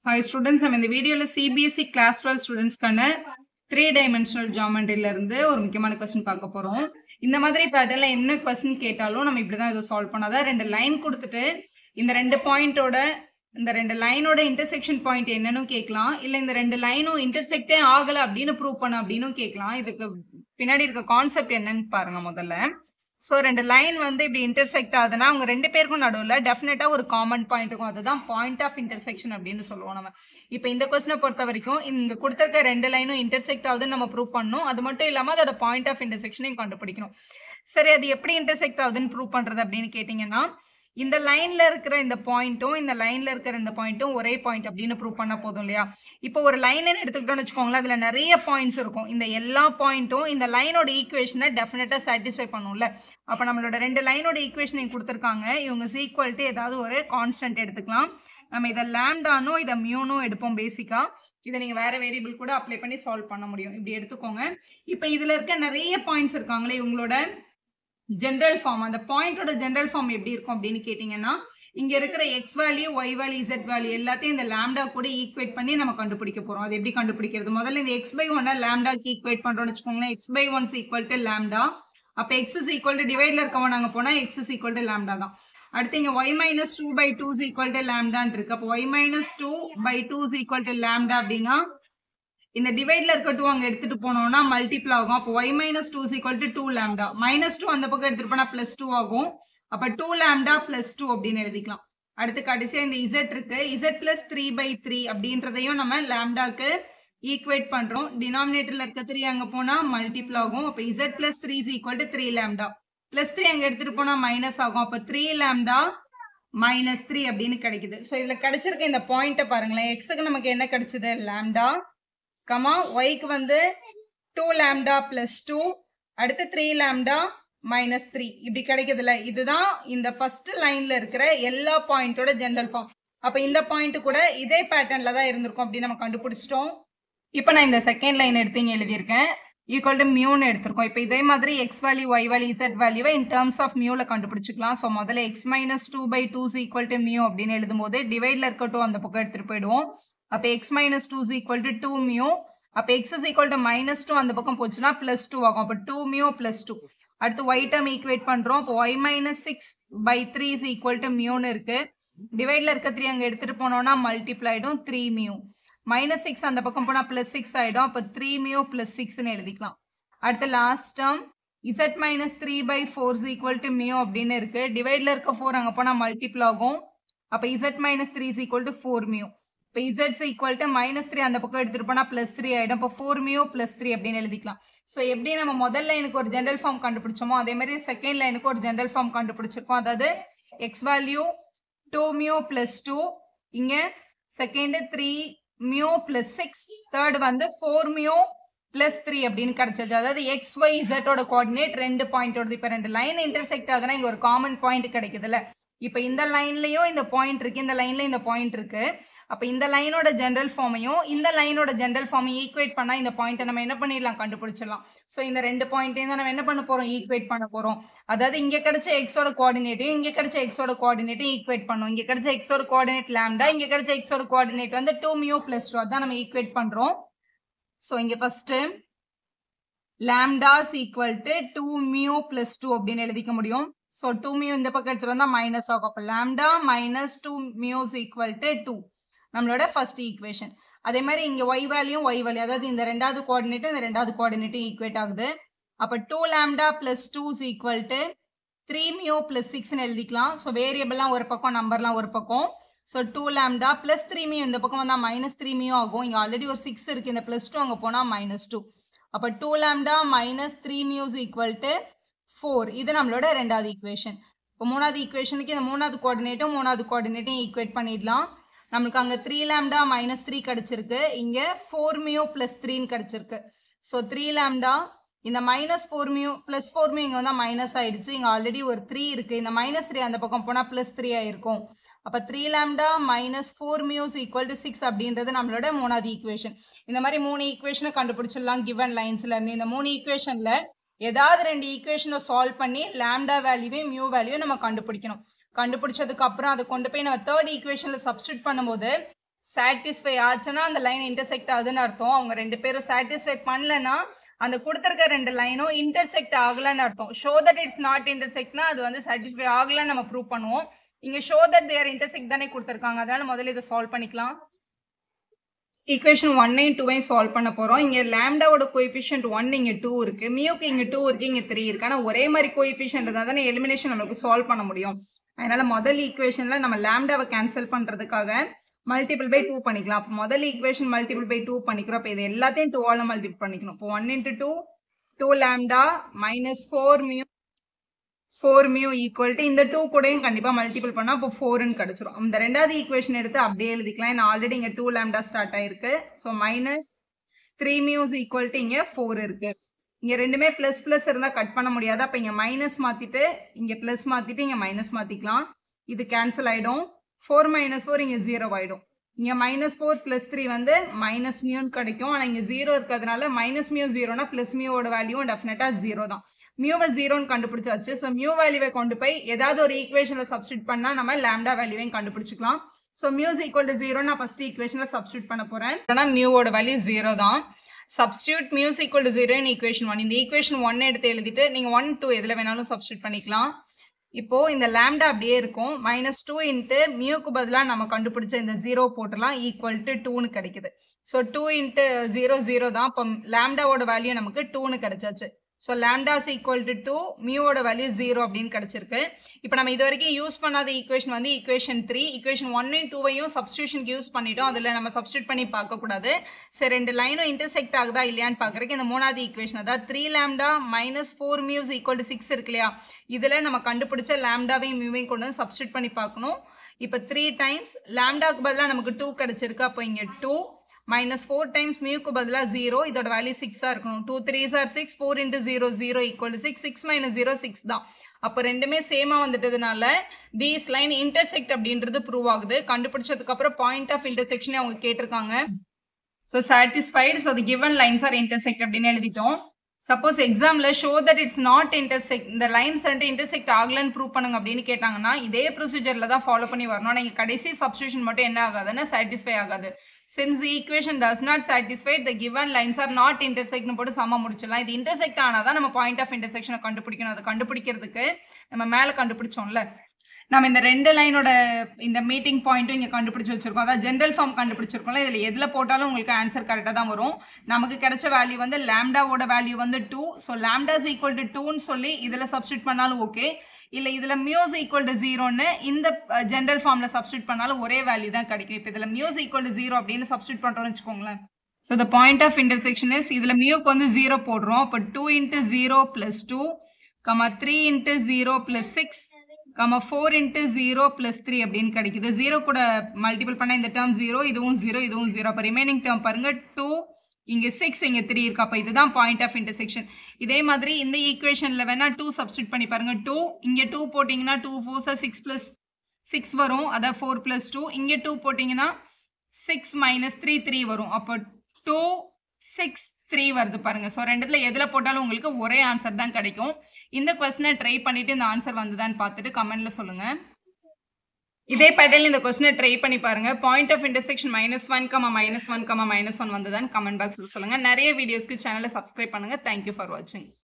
hi students நம்ம இந்த வீடியோவில் சிபிஎஸ்சி கிளாஸ் டுவெல் ஸ்டூடெண்ட்ஸ்க்கான த்ரீ டைமென்ஷனல் ஜாமெண்ட்ரில இருந்து ஒரு முக்கியமான கொஸ்டின் பார்க்க போறோம் இந்த மாதிரி பேட்டர்ல என்ன கொஸ்டின் கேட்டாலும் நம்ம இப்படிதான் இதை சால்வ் பண்ணாதான் ரெண்டு லைன் கொடுத்துட்டு இந்த ரெண்டு பாயிண்டோட இந்த ரெண்டு லைனோட இன்டர்செக்ஷன் பாயிண்ட் என்னன்னு கேட்கலாம் இல்ல இந்த ரெண்டு லைனும் இன்டர்செக்டே ஆகல அப்படின்னு ப்ரூவ் பண்ண அப்படின்னு கேட்கலாம் இதுக்கு பின்னாடி இருக்க கான்செப்ட் என்னன்னு பாருங்க முதல்ல ஸோ ரெண்டு லைன் வந்து இப்படி இன்டர்செக்ட் ஆகுதுன்னா அவங்க ரெண்டு பேருக்கும் நடுவில் டெஃபினட்டாக ஒரு காமன் பாயிண்ட் இருக்கும் அதுதான் பாயிண்ட் ஆஃப் இன்டர்செக்ஷன் அப்படின்னு சொல்லுவோம் நம்ம இப்போ இந்த கொஸ்டினை பொறுத்த வரைக்கும் இங்கே கொடுத்துருக்க ரெண்டு லைனும் இன்டர்செக்ட் ஆகுதுன்னு நம்ம ப்ரூவ் பண்ணணும் அது மட்டும் இல்லாமல் அதோட பாயிண்ட் ஆஃப் இன்டர்செக்ஷனையும் கண்டுபிடிக்கணும் சரி அது எப்படி இன்டர்செக்ட் ஆகுதுன்னு ப்ரூவ் பண்ணுறது அப்படின்னு கேட்டிங்கன்னா இந்த லைன்ல இருக்கிற இந்த பாயிண்ட்டும் இந்த லைன்ல இருக்கிற இந்த பாயிண்ட்டும் ஒரே பாயிண்ட் அப்படின்னு ப்ரூவ் பண்ணா போதும் இல்லையா இப்போ ஒரு லைன் எடுத்துக்கிட்டோம்னு வச்சுக்கோங்களேன் அதுல நிறைய பாயிண்ட்ஸ் இருக்கும் இந்த எல்லா பாயிண்ட்டும் இந்த லைனோட ஈக்குவேஷனை டெஃபினட்டா சாட்டிஸ்ஃபை பண்ணும்ல அப்ப நம்மளோட ரெண்டு லைனோட ஈக்குவேஷன் கொடுத்துருக்காங்க இவங்க ஈக்குவல் டு ஏதாவது ஒரு கான்ஸ்டன்ட் எடுத்துக்கலாம் நம்ம இதை லேம்டானோ இதை மியூனோ எடுப்போம் பேசிக்கா இதை நீங்க வேற வேரியபிள் கூட அப்ளை பண்ணி சால்வ் பண்ண முடியும் இப்படி எடுத்துக்கோங்க இப்போ இதுல இருக்க நிறைய பாயிண்ட்ஸ் இருக்காங்களே இவங்களோட ஜென்ரல் ஃபார்ம் அந்த பாயிண்டோட ஜென்ரல் ஃபார்ம் எப்படி இருக்கும் அப்படின்னு கேட்டிங்கன்னா இங்க இருக்கிற X value Y value Z value எல்லாத்தையும் இந்த லேம்டா கூட ஈக்குவேட் பண்ணி நம்ம கண்டுபிடிக்க போறோம் அது எப்படி கண்டுபிடிக்கிறது முதல்ல இந்த எக்ஸ் பை ஒன்னை லேம்டாக்கு ஈக்குவேட் பண்றோம்னு வச்சுக்கோங்களேன் X by one's equal to lambda அப்போ எக்ஸ் இஸ் ஈக்குவல் டு டிவைட்ல இருக்கவன் நாங்கள் போனால் X is equal to lambda தான் அடுத்து இங்கே Y minus two by two is equal to லேம்டான் இருக்கு அப்போ Y minus two by two is equal to lambda அப்படின்னா இந்த டிவைட்ல இருக்க டூ அங்க எடுத்துட்டு போனோம்னா மல்டிப்ளை ஆகும் அப்போ Y minus two equal to two lambda minus two அந்த பக்கம் எடுத்துட்டு போனா பிளஸ் டூ ஆகும் அப்ப டூ லேம்டா பிளஸ் டூ அப்படின்னு எழுதிக்கலாம் அடுத்து கடைசியா இந்த இசட் இருக்கு Z plus three by three அப்படின்றதையும் நம்ம லேம்டாக்கு ஈக்குவேட் பண்றோம் டினாமினேட்டர்ல இருக்க த்ரீ அங்க போனா மல்டிப்ளை ஆகும் அப்ப Z plus three is equal to three lambda plus three அங்க எடுத்துட்டு போனா மைனஸ் ஆகும் அப்ப த்ரீ லேம்டா மைனஸ் த்ரீ அப்படின்னு கிடைக்குது ஸோ இதுல கிடைச்சிருக்க இந்த பாயிண்ட்டை பாருங்களேன் எக்ஸுக்கு நமக்கு என்ன கிடைச்சது லேம்டா கமா ஒய்க்கு வந்து டூ லேம்டா பிளஸ் டூ அடுத்து த்ரீ லேம்டா மைனஸ் த்ரீ இப்படி கிடைக்குதுல்ல இதுதான் இந்த ஃபர்ஸ்ட் லைன்ல இருக்கிற எல்லா பாயிண்டோட ஜென்ரல் ஃபார்ம் அப்ப இந்த பாயிண்ட் கூட இதே பேட்டர்ன்ல தான் இருந்திருக்கும் அப்படின்னு நம்ம கண்டுபிடிச்சிட்டோம் இப்போ நான் இந்த செகண்ட் லைன் எடுத்து இங்க எழுதியிருக்கேன் ஈக்குவல் டு மியூன்னு எடுத்திருக்கோம் இப்போ இதே மாதிரி X value Y value Z வேல்யூவை இன் டர்ம்ஸ் ஆஃப் மியூல கண்டுபிடிச்சிக்கலாம் ஸோ முதல்ல X minus two by two equal to mu அப்படின்னு எழுதும்போது டிவைட்ல இருக்கட்டும் அந்த பக்கம் எடுத்துட்டு போயிடுவோம் அப்போ X minus two equal to two mu அப்போ X is equal to minus two அந்த பக்கம் போச்சுன்னா பிளஸ் டூ ஆகும் அப்போ டூ மியூ பிளஸ் டூ அடுத்து ஒய் டேர்ம் ஈக்குவேட் பண்றோம் அப்போ Y minus six by three is equal to மியூன்னு இருக்கு டிவைட்ல இருக்க த்ரீ அங்கே எடுத்துட்டு போனோம்னா மல்டிப்ளை ஆயிடும் த்ரீ மியூ மைனஸ் சிக்ஸ் அந்த பக்கம் போனால் பிளஸ் சிக்ஸ் ஆயிடும் அப்போ த்ரீ மியூ பிளஸ் சிக்ஸ்னு எழுதிக்கலாம் அடுத்து last term Z minus three by four is equal to mu அப்படின்னு இருக்கு டிவைட்ல இருக்க ஃபோர் அங்கே போனால் மல்டிப்ளை ஆகும் அப்போ Z minus three is equal to four mu இப்போ இசட்ஸ் ஈக்குவல் டு மைனஸ் த்ரீ அந்த பக்கம் எடுத்துட்டு போனால் ப்ளஸ் த்ரீ ஆகிடும் இப்போ ஃபோர் மியூ ப்ளஸ் த்ரீ அப்படின்னு எழுதிக்கலாம் ஸோ எப்படி நம்ம முதல் லைனுக்கு ஒரு ஜென்ரல் ஃபார்ம் கண்டுபிடிச்சோமோ அதே மாதிரி செகண்ட் லைனுக்கு ஒரு ஜென்ரல் ஃபார்ம் கண்டுபிடிச்சிருக்கோம் அதாவது X value two mu plus two இங்கே second three mu plus six third வந்து ஃபோர் மியூ பிளஸ் த்ரீ அப்படின்னு கிடைச்சது அதாவது எக்ஸ் ஒய் இசட்டோட கோஆர்டினேட் ரெண்டு பாயிண்டோட இப்போ ரெண்டு லைன் இன்டர்செக்ட் ஆகுதுன்னா இங்கே ஒரு காமன் பாயிண்ட் கிடைக்குதுல்ல இப்போ இந்த லைன்லயும் இந்த பாயிண்ட் இருக்கு இந்த லைன்ல இந்த பாயிண்ட் இருக்கு அப்போ இந்த லைனோட ஜென்ரல் ஃபார்மையும் இந்த லைனோட ஜென்ரல் ஃபார்மையும் ஈக்குவேட் பண்ணா இந்த பாயிண்ட்டை நம்ம என்ன பண்ணிடலாம் கண்டுபிடிச்சிடலாம் ஸோ இந்த ரெண்டு பாயிண்ட்டையும் தான் நம்ம என்ன பண்ண போறோம் ஈக்குவேட் பண்ண போறோம் அதாவது இங்க கிடைச்ச எக்ஸோட கோஆர்டினேட்டையும் இங்க கிடைச்ச எக்ஸோட கோஆர்டினேட்டையும் ஈக்குவேட் பண்ணும் இங்க கிடைச்ச எக்ஸோட கோஆர்டினேட் லேம்டா இங்க கிடைச்ச எக்ஸோட கோஆர்டினேட் வந்து டூ மியூ பிளஸ் டூ அதான் நம்ம ஈக்குவேட் பண்றோம் ஸோ இங்க first lambda's equal to two mu plus two அப்படின்னு எழுதிக்க முடியும் ஸோ டூ மியூ இந்த பக்கம் எடுத்துட்டு வந்தா மைனஸ் ஆகும் அப்போ lambda minus two mu's equal to two நம்மளோட ஃபர்ஸ்ட் ஈக்குவேஷன் அதே மாதிரி இங்க ஒய் வேல்யூ ஒய் வேல்யூ அதாவது இந்த ரெண்டாவது கோஆர்டினேட்டும் இந்த ரெண்டாவது கோஆர்டினேட்டும் ஈக்குவேட் ஆகுது அப்போ two lambda plus two equal to three mu plus சிக்ஸ்னு எழுதிக்கலாம் ஸோ வேரியபிள்லாம் ஒரு பக்கம் நம்பர்லாம் ஒரு பக்கம் so two lambda plus three mu இந்த பக்கம் வந்தால் மைனஸ் த்ரீ மியூ ஆகும் இங்கே ஆல்ரெடி ஒரு சிக்ஸ் இருக்குது இந்த ப்ளஸ் டூ அங்கே போனால் மைனஸ் டூ அப்போ two lambda minus three mu's equal to four இது நம்மளோட ரெண்டாவது ஈக்குவேஷன் இப்போ மூணாவது ஈக்குவேஷனுக்கு இந்த மூணாவது கோஆர்டினேட்டும் மூணாவது கோஆர்டினேட்டும் ஈக்குவேட் பண்ணிடலாம் நம்மளுக்கு அங்கே த்ரீ லேம்டா மைனஸ் த்ரீ கிடச்சிருக்கு இங்கே ஃபோர் மியூ ப்ளஸ் த்ரீன்னு கிடச்சிருக்கு ஸோ த்ரீ லேம்டா இந்த minus four mu plus four mu இங்கே வந்தால் மைனஸ் ஆயிடுச்சு இங்கே ஆல்ரெடி ஒரு த்ரீ இருக்குது இந்த மைனஸ் த்ரீ அந்த பக்கம் போனால் ப்ளஸ் த்ரீ ஆயிருக்கும் அப்போ three lambda minus four mu's equal to six அப்படின்றது நம்மளோட மூணாவது ஈக்குவேஷன் இந்த மாதிரி மூணு ஈக்குவேஷனை கண்டுபிடிச்சிடலாம் கிவன் லைன்ஸ்ல இருந்து இந்த மூணு ஈக்குவேஷன்ல ஏதாவது ரெண்டு ஈக்குவேஷனை சால்வ் பண்ணி லேம்டா வேல்யூவே மியூ வேல்யூ நம்ம கண்டுபிடிக்கணும் கண்டுபிடிச்சதுக்கு அப்புறம் அதை கொண்டு போய் நம்ம தேர்ட் ஈக்குவேஷன்ல சப்ஸ்டியூட் பண்ணும்போது சாட்டிஸ்ஃபை ஆச்சுன்னா அந்த லைன் இன்டர்செக்ட் ஆகுதுன்னு அர்த்தம் அவங்க ரெண்டு பேரும் சாட்டிஸ்ஃபை பண்ணலன்னா அந்த கொடுத்துருக்க ரெண்டு லைனும் இன்டர்செக்ட் ஆகலன்னு அர்த்தம் ஷோ தட் இட்ஸ் நாட் இன்டர்செக்ட்னா அது வந்து சாட்டிஸ்ஃபை ஆகலன்னு நம்ம ப்ரூவ் பண்ணுவோம் இங்க ஷோ தட் தேர் இன்டர்செக்ட் தானே கொடுத்துருக்காங்க அதனால முதல்ல இதை சால்வ் பண்ணிக்கலாம் ஈக்குவேஷன் ஒன்னையும் டூவையும் சால்வ் பண்ண போறோம் இங்க லேம்டாவோட கோஎஃபிஷியன்ட் ஒன் இங்க டூ இருக்கு மியூக்கு இங்க டூ இருக்கு இங்க த்ரீ இருக்கு ஆனா ஒரே மாதிரி கோஎஃபிஷியன்ட் தான் தானே எலிமினேஷன் நம்மளுக்கு சால்வ் பண்ண முடியும் அதனால முதல் ஈக்குவேஷன்ல நம்ம லேம்டாவை கேன்சல் பண்றதுக்காக மல்டிபிள் பை டூ பண்ணிக்கலாம் அப்போ முதல் ஈக்குவேஷன் மல்டிபிள் பை டூ பண்ணிக்கிறோம் அப்போ இது எல்லாத்தையும் டூவால மல்டிபிள் பண்ணிக்கணும் இப்போ one into two two lambda minus four mu four mu equal to இந்த டூ கூடயும் கண்டிப்பாக மல்டிபிள் பண்ணால் அப்போ ஃபோர்னு கிடச்சிரும் இந்த ரெண்டாவது ஈக்குவேஷன் எடுத்து அப்படியே எழுதிக்கலாம் ஏன்னா ஆல்ரெடி இங்கே டூ லேம்டா ஸ்டார்ட் ஆயிருக்கு so minus three mu's equal to இங்கே ஃபோர் இருக்கு இங்கே ரெண்டுமே ப்ளஸ் ப்ளஸ் இருந்தால் கட் பண்ண முடியாது அப்போ இங்கே மைனஸ் மாற்றிட்டு இங்கே ப்ளஸ் மாற்றிட்டு இங்கே மைனஸ் மாற்றிக்கலாம் இது கேன்சல் ஆகிடும் ஃபோர் மைனஸ் ஃபோர் இங்கே ஜீரோ ஆகிடும் இங்கே மைனஸ் ஃபோர் ப்ளஸ் த்ரீ வந்து மைனஸ் மியூன்னு கிடைக்கும் ஆனால் இங்கே ஜீரோ இருக்கிறதுனால மைனஸ் மியூ ஜீரோனா ப்ளஸ் மியூவோட வேல்யூ டெஃபினட்டாக ஜீரோ தான் மியூவை ஜீரோன்னு கண்டுபிடிச்சாச்சு ஸோ மியூ வேல்யூவை கொண்டு போய் ஏதாவது ஒரு ஈக்குவேஷனில் சப்ஸ்டியூட் பண்ணால் நம்ம லேம்டா வேல்யூவையும் கண்டுபிடிச்சிக்கலாம் so mu's equal to zero நான் ஃபர்ஸ்ட் ஈக்குவேஷனில் சப்ஸ்டியூட் பண்ண போகிறேன் ஆனால் மியூவோட வேல்யூ ஜீரோ தான் substitute mu's equal to zero equation one இந்த ஈக்குவேஷன் ஒன் எடுத்து எழுதிட்டு நீங்கள் ஒன் டூ எதில் வேணாலும் சப்ஸ்டியூட் பண்ணிக்கலாம் இப்போ இந்த லேம்டா அப்படியே இருக்கும் மைனஸ் டூ இன்ட்டு மியூக்கு பதிலாக நம்ம கண்டுபிடிச்ச இந்த ஜீரோ போட்டுலாம் ஈக்குவல் டு டூன்னு கிடைக்குது so two into zero zero தான் இப்போ லேம்டாவோட வேல்யூ நமக்கு டூன்னு கிடைச்சாச்சு so lambda's equal to two மியூவோட வேல்யூ ஜீரோ அப்படின்னு கிடைச்சிருக்கு இப்போ நம்ம இது வரைக்கும் யூஸ் பண்ணாத ஈக்குவேஷன் வந்து ஈக்குவேஷன் த்ரீ ஈக்குவேஷன் ஒன்னையும் டூவையும் சப்ஸ்டியூஷனுக்கு யூஸ் பண்ணிட்டோம் அதில் நம்ம சப்ஸ்டியூட் பண்ணி பார்க்கக்கூடாது சரி ரெண்டு லைனும் இன்டர்செக்ட் ஆகுதா இல்லையான்னு பார்க்குறதுக்கு இந்த மூணாவது ஈக்குவேஷன் அதாவது three lambda minus four mu's equal to six இருக்கு இல்லையா இதில் நம்ம கண்டுபிடிச்ச லேம்டாவையும் மியூவையும் கொண்டு வந்து சப்ஸ்டியூட் பண்ணி பார்க்கணும் இப்போ த்ரீ டைம்ஸ் லேம்டாக்கு பதிலாக நமக்கு டூ கிடைச்சிருக்கு அப்போ இங்கே டூ மைனஸ் ஃபோர் டைம்ஸ் மியூக்கு பதிலாக ஜீரோ இதோட வேல்யூ சிக்ஸாக இருக்கணும் two three sir six four into zero zero equal six six minus zero six தான் அப்போ ரெண்டுமே சேமாக வந்துட்டதுனால தீஸ் லைன் இன்டர்செக்ட் அப்படின்றது ப்ரூவ் ஆகுது கண்டுபிடிச்சதுக்கு அப்புறம் பாயிண்ட் ஆஃப் இன்டர்செக்ஷனே அவங்க கேட்டிருக்காங்க so satisfied so the given lines are intersect அப்படின்னு எழுதிட்டோம் சப்போஸ் எக்ஸாமில் show that it's not intersect இந்த லைன்ஸ் ரெண்டு இன்டர்செக்ட் ஆகலன்னு ப்ரூவ் பண்ணுங்க அப்படின்னு கேட்டாங்கன்னா இதே ப்ரொசீஜரில் தான் ஃபாலோ பண்ணி வரணும் ஆனால் இங்கே கடைசி சப்ஸ்டியூஷன் மட்டும் என்ன ஆகாதுன்னா சாட்டிஸ்ஃபை ஆகாது since the equation does not satisfied the given lines are not இன்டர்செக்ட்னு போட்டு சம முடிச்சிடலாம் இது இன்டர்செக்ட் ஆனால் தான் நம்ம பாயிண்ட் ஆஃப் இன்டர்செக்ஷனை கண்டுபிடிக்கணும் அதை கண்டுபிடிக்கிறதுக்கு நம்ம மேலே கண்டுபிடிச்சோம்ல நம்ம இந்த ரெண்டு லைனோட இந்த மீட்டிங் பாயிண்ட்டும் இங்கே கண்டுபிடிச்சு வச்சிருக்கோம் அதாவது ஜென்ரல் ஃபார்ம் கண்டுபிடிச்சிருக்கோம்ல இதில் எதில் போட்டாலும் உங்களுக்கு ஆன்சர் கரெக்டாக தான் வரும் நமக்கு கிடைச்ச வேல்யூ வந்து லேம்டாவோட வேல்யூ வந்து two so lambda's equal to டூன்னு சொல்லி இதில் சப்ஸ்டியூட் பண்ணாலும் ஓகே இல்லை இதில் மியூஸ் ஈக்குவல் டு ஜீரோன்னு இந்த ஜென்ரல் ஃபார்மில் சப்ஸ்டியூட் பண்ணாலும் ஒரே வேல்யூ தான் கிடைக்கும் இப்போ இதில் மியூஸ் ஈக்குவல் டு ஜீரோ அப்படின்னு சப்ஸ்டியூட் பண்ணுறோம்னு வச்சுக்கோங்களேன் so the point of intersection is இதில் மியூக்கு வந்து ஜீரோ போடுறோம் இப்போ two into zero plus two comma three into zero plus six comma four into zero plus three அப்படின்னு கிடைக்குது ஜீரோ கூட மல்டிபிள் பண்ணால் இந்த டேர்ம் ஜீரோ இதுவும் ஜீரோ இதுவும் ஜீரோ அப்போ ரிமைனிங் டேர்ம் பாருங்க டூ இங்கே சிக்ஸ் இங்கே த்ரீ இருக்கு அப்போ இதுதான் பாயிண்ட் ஆஃப் இன்டர்செக்ஷன் இதே மாதிரி இந்த ஈக்குவேஷனில் வேணால் டூ சப்ஸ்டியூட் பண்ணி பாருங்க டூ இங்கே டூ போட்டிங்கன்னா two four sir six plus six வரும் அதான் ஃபோர் ப்ளஸ் டூ இங்கே டூ போட்டிங்கன்னா சிக்ஸ் மைனஸ் த்ரீ த்ரீ வரும் அப்போ டூ சிக்ஸ் த்ரீ வருது பாருங்க ஸோ ரெண்டுத்துல எதில் போட்டாலும் உங்களுக்கு ஒரே ஆன்சர் தான் கிடைக்கும் இந்த கொஸ்டினை ட்ரை பண்ணிட்டு இந்த ஆன்சர் வந்துதான்னு பார்த்துட்டு கமெண்ட்ல சொல்லுங்க இதே பேட்டர்ல இந்த கொஸ்டினை ட்ரை பண்ணி பாருங்க point of intersection minus one comma minus one comma minus one வந்துதான் கமெண்ட் பாக்ஸில் சொல்லுங்க நிறைய வீடியோஸ்க்கு சேனலை சப்ஸ்கிரைப் பண்ணுங்க தேங்க்யூ ஃபார் வாட்சிங்